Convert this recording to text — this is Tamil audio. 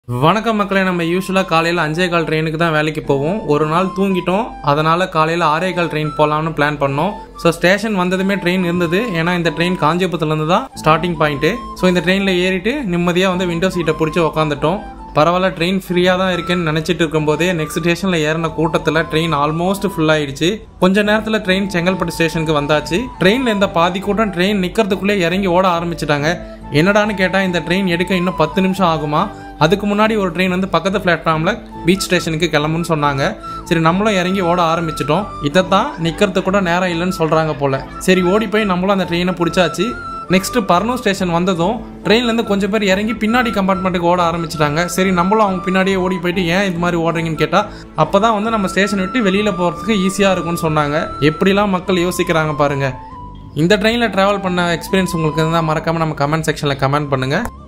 வணக்கம் மக்களே நம்ம யூஸ்வலாக காலையில் அஞ்சே கால் ட்ரெயினுக்கு தான் வேலைக்கு போவோம் ஒரு நாள் தூங்கிட்டோம் அதனால் காலையில் ஆறே கால் ட்ரெயின் போகலாம்னு பிளான் பண்ணோம் ஸோ ஸ்டேஷன் வந்ததுமே ட்ரெயின் இருந்தது ஏன்னா இந்த ட்ரெயின் காஞ்சிபுரத்துலேருந்து தான் ஸ்டார்டிங் பாயிண்ட்டு ஸோ இந்த ட்ரெயினில் ஏறிட்டு நிம்மதியாக வந்து விண்டோ சீட்டை பிடிச்சி உக்காந்துட்டோம் பரவாயில்ல ட்ரெயின் ஃப்ரீயாக தான் இருக்குன்னு நினச்சிட்டு இருக்கும்போதே நெக்ஸ்ட் ஸ்டேஷனில் ஏறின கூட்டத்தில் ட்ரெயின் ஆல்மோஸ்ட் ஃபுல் ஆயிடுச்சு கொஞ்ச நேரத்தில் ட்ரெயின் செங்கல்பட்டு ஸ்டேஷனுக்கு வந்தாச்சு ட்ரெயினில் இந்த பாதி கூட்டம் ட்ரெயின் நிற்கிறதுக்குள்ளே இறங்கி ஓட ஆரம்பிச்சிட்டாங்க என்னடான்னு கேட்டால் இந்த ட்ரெயின் எடுக்க இன்னும் பத்து நிமிஷம் ஆகுமா அதுக்கு முன்னாடி ஒரு ட்ரெயின் வந்து பக்கத்து பிளாட்ஃபார்மில் பீச் ஸ்டேஷனுக்கு கிளம்புன்னு சொன்னாங்க சரி நம்மளும் இறங்கி ஓட ஆரம்பிச்சிட்டோம் இதை தான் நிற்கிறதுக்கு கூட நேரம் இல்லைன்னு சொல்கிறாங்க போல் சரி ஓடி போய் நம்மளும் அந்த ட்ரெயினை பிடிச்சாச்சு நெக்ஸ்ட் பர்னூர் ஸ்டேஷன் வந்ததும் ட்ரெயின்லேருந்து கொஞ்சம் பேர் இறங்கி பின்னாடி கம்பார்ட்மெண்ட்டுக்கு ஓட ஆரம்பிச்சிட்டாங்க சரி நம்மளும் அவங்க பின்னாடியே ஓடி போயிட்டு ஏன் இது மாதிரி ஓடுறீங்கன்னு கேட்டால் அப்போ தான் வந்து நம்ம ஸ்டேஷன் விட்டு வெளியில் போகிறதுக்கு ஈஸியாக இருக்கும்னு சொன்னாங்க எப்படிலாம் மக்கள் யோசிக்கிறாங்க பாருங்கள் இந்த ட்ரெயினில் ட்ராவல் பண்ண எக்ஸ்பீரியன்ஸ் உங்களுக்கு இருந்தால் மறக்காமல் நம்ம கமெண்ட் செக்ஷனில் கமெண்ட் பண்ணுங்கள்